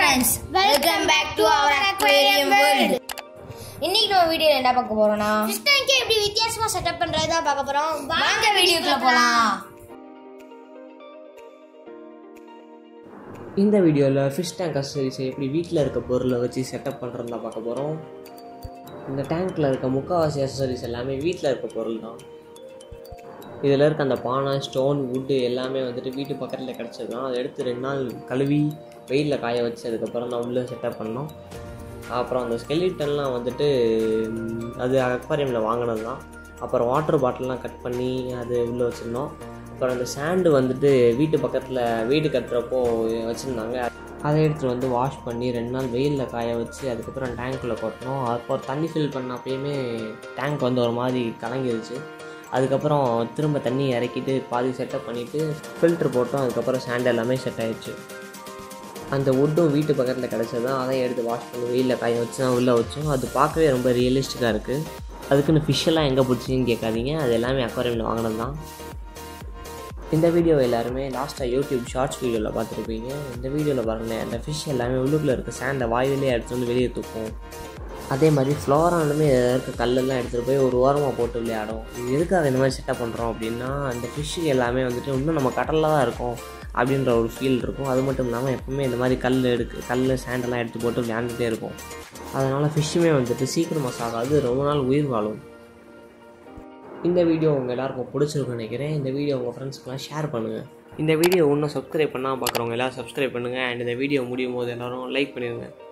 friends welcome back to our aquarium world இன்னைக்கு நம்ம வீடியோல என்ன பார்க்க போறோம்னா ஃபிஷ் டேங்க் எப்படி வித்தியாசமா செட்டப் பண்றது தான் பார்க்க போறோம் வாங்க வீடியோக்குள்ள போலாம் இந்த வீடியோவில் ஃபிஷ் டேங்க் அசரிஸை எப்படி வீட்டில் இருக்க பொருளை வச்சு செட்டப் பண்ணுறது தான் பார்க்க போகிறோம் இந்த டேங்க்கில் இருக்க முக்கால்வாசி அசசரிஸ் எல்லாமே வீட்டில் இருக்க பொருள் தான் இதில் இருக்க அந்த பானை ஸ்டோன் வுட்டு எல்லாமே வந்துட்டு வீட்டு பக்கத்தில் கிடச்சது தான் அதை எடுத்து ரெண்டு நாள் கழுவி வெயிலில் காய வச்சு அதுக்கப்புறம் தான் உள்ளே செட்டப் பண்ணோம் அப்புறம் அந்த ஸ்கெலிட்டன்லாம் வந்துட்டு ம், அது அக்வாரியமில் வாங்கினது தான் அப்புறம் வாட்டர் பாட்டில்லாம் கட் பண்ணி அது உள்ளே வச்சுருந்தோம் அப்புறம் அந்த சாண்டு வந்துட்டு வீட்டு பக்கத்தில் வீடு கட்டுறப்போ வச்சுருந்தாங்க அதை எடுத்துகிட்டு வந்து வாஷ் பண்ணி ரெண்டு நாள் வெயிலில் காய வச்சு அதுக்கப்புறம் டேங்க்கில் கொட்டினோம் அப்புறம் தண்ணி ஃபில் பண்ண அப்பயுமே டேங்க் வந்து ஒரு மாதிரி கலங்கிருச்சு அதுக்கப்புறம் திரும்ப தண்ணி இறக்கிட்டு பாதி செட்டப் பண்ணிவிட்டு ஃபில்ட்ரு போட்டோம் அதுக்கப்புறம் சாண்ட் எல்லாமே செட் ஆயிடுச்சு அந்த வுட்டும் வீட்டு பக்கத்தில் கிடச்சது தான் அதை எடுத்து வாஷ் பண்ணி வெயிலில் காய வச்சு தான் உள்ளே வச்சோம் அது பார்க்கவே ரொம்ப ரியலிஸ்டிக்காக இருக்குது அதுக்குன்னு fish எல்லாம் எங்கே பிடிச்சின்னு கேட்காதீங்க அது எல்லாமே அக்வாரியமில் வாங்கினது தான் இந்த வீடியோ எல்லாருமே லாஸ்ட்டாக யூடியூப் ஷார்ட்ஸ் வீடியோவில் பார்த்துருப்பீங்க இந்த வீடியோவில் பாருங்களேன் அந்த ஃபிஷ் எல்லாமே உள்ளுக்குள்ளே இருக்க சேண்டை வாயிலே எடுத்து வந்து வெளியே தூக்கும் அதே மாதிரி ஃப்ளோரானுமே இதில் இருக்க கல்லெல்லாம் எடுத்துகிட்டு போய் ஒரு ஓரமாக போட்டு விளையாடும் இது எதுக்காக இந்த மாதிரி செட்டப் பண்ணுறோம் அப்படின்னா அந்த ஃபிஷ்ஷுக்கு எல்லாமே வந்துட்டு இன்னும் நம்ம கடலில் தான் இருக்கோம் அப்படின்ற ஒரு ஃபீல் இருக்கும் அது மட்டும் இல்லாமல் எப்பவுமே இந்த மாதிரி கல் எடுக்கு கல் சேண்டெல்லாம் எடுத்து போட்டு விளையாண்டுட்டே இருக்கும் அதனால் ஃபிஷ்ஷுமே வந்துட்டு சீக்கிரமாக சாகாது ரொம்ப நாள் உயிர் வாழும் இந்த வீடியோ உங்கள் எல்லாருக்கும் பிடிச்சிருக்குன்னு நினைக்கிறேன் இந்த வீடியோ உங்கள் ஃப்ரெண்ட்ஸ்க்குலாம் ஷேர் பண்ணுங்கள் இந்த வீடியோ இன்னும் சப்ஸ்கிரைப் பண்ணால் பார்க்குறவங்க எல்லோரும் சப்ஸ்கிரைப் பண்ணுங்கள் அண்ட் இந்த வீடியோ முடியும் போது எல்லோரும் லைக் பண்ணிடுங்க